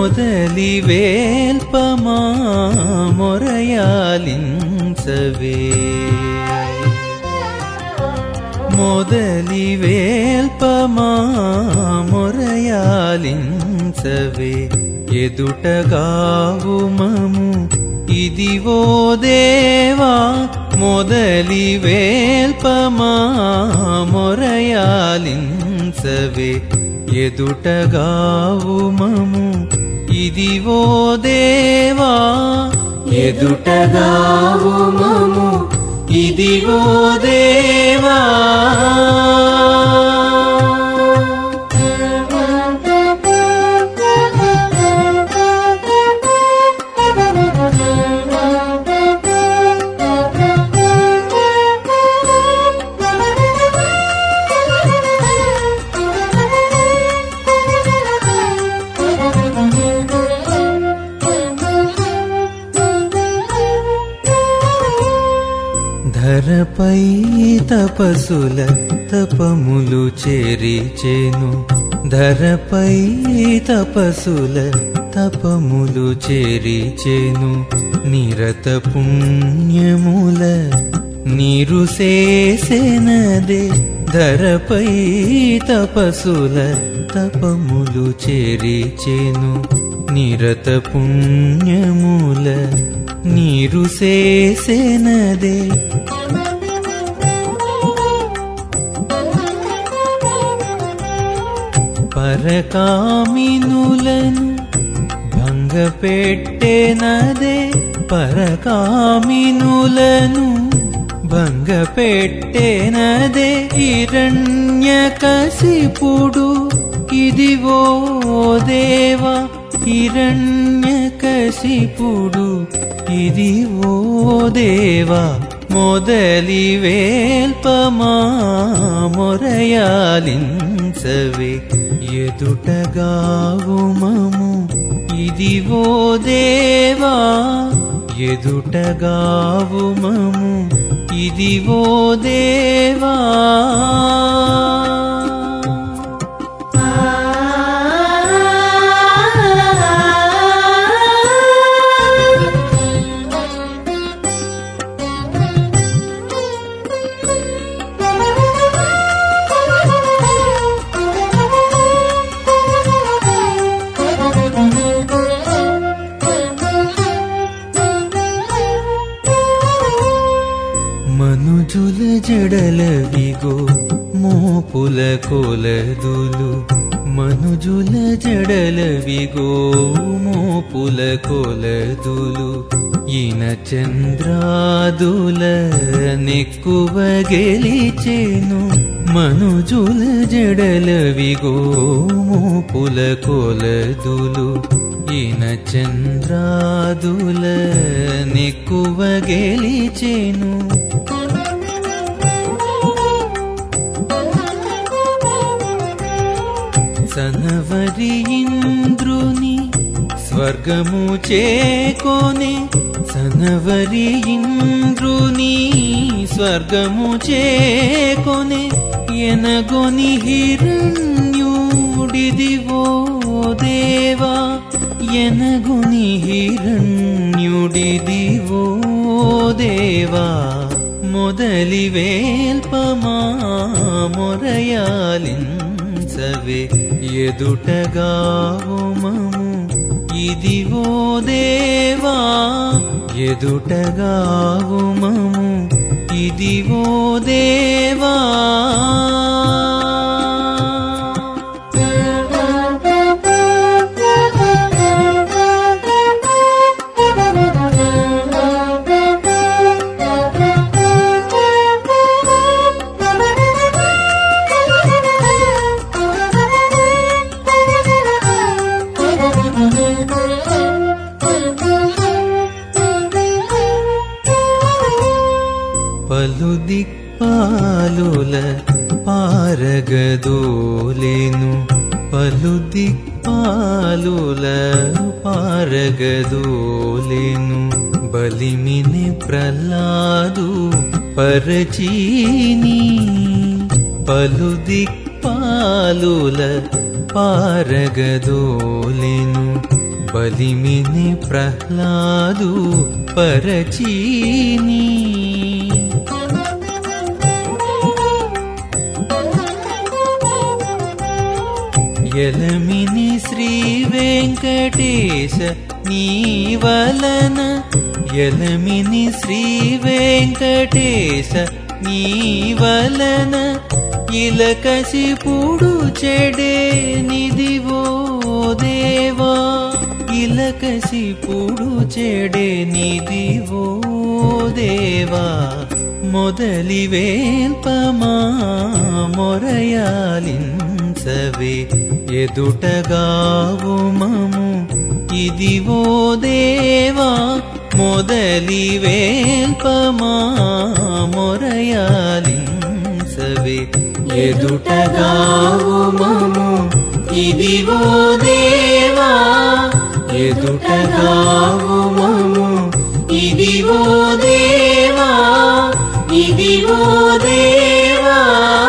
మొదలి వేల్పమా మొరయాలించవే మొదలి వేల్పమా మొరయాలించవే ఎదుటగావు మము ఇదివో దేవా మొదలి వేల్పమా మొరయాలించవే ఎదుటగావు మము ఇదివో దేవా ఎదుటగావు మము ఇదిగో దేవా ధరపై తపసుల తపములు చేరిచేను ధరపై తపసుల తపములు చేరిచేను నిరత పుణ్యముల నీరు చేసెనదే ధరపై తపసుల తపములు చేరిచేను నిరత పుణ్యముల నీరు చేసెనదే పరకామినులను భంగపెట్టెనదే పరకామినులను భంగపెట్టెనదే హిరణ్యకశిపుడు ఇదివో దేవా హిరణ్యకశిపుడు ఇదివో దేవా మొదలి వేల్పమా మొరయాలించవే ఎదుటగావు మము ఇదివో దేవా ఎదుటగావు మము ఇదివో దేవా మనుజుల జడలవిగో మోపుల కొలదులు మనుజుల జడలవిగో మోపుల కొలదులు ఈన చంద్రాదుల నెక్కువ గెలిచేను మనుజుల జడలవిగో మోపుల కొలదులు ఈన చంద్రాదుల నెక్కువ గెలిచేను సనవరి ఇంద్రుని స్వర్గము చేకోనే సనవరి ఇంద్రుని స్వర్గము చేకొనే ఎనగొని హిరణ్యుడిదివో దేవా ఎనగొని హిరణ్యుడిదివో దేవా మొదలి వేల్పమా మొరయాలించవే ఎదుటగావు మము ఇదివో దేవా ఎదుటగావు మము ఇదివో దేవా పలు దిక్పాలుల పారగదోలేను పలు దిక్పాలుల పారగదోలేను బలిమిని ప్రహ్లాదు పరచీని పలు దిక్పాలుల పారగదోలేను బలిమిని ప్రహ్లాదు పరచీని ఎలమిని శ్రీ వెంకటేశ నీ వలన ఎలమిని శ్రీ వెంకటేశ నీ వలన ఇలకసిపుడు చెడే నిదివో దేవా ఇలకసిపుడు చెడే నిదివో దేవా మొదలి వేల్పమా మొరయాలించవే ఎదుటగావు మము ఇదివో దేవా మొదలి వేల్పమా మొరయాలించవే ఎదుటగావు మము ఇదివో దేవా ఎదుటగావు మము ఇదివో దేవా ఇదివో దేవా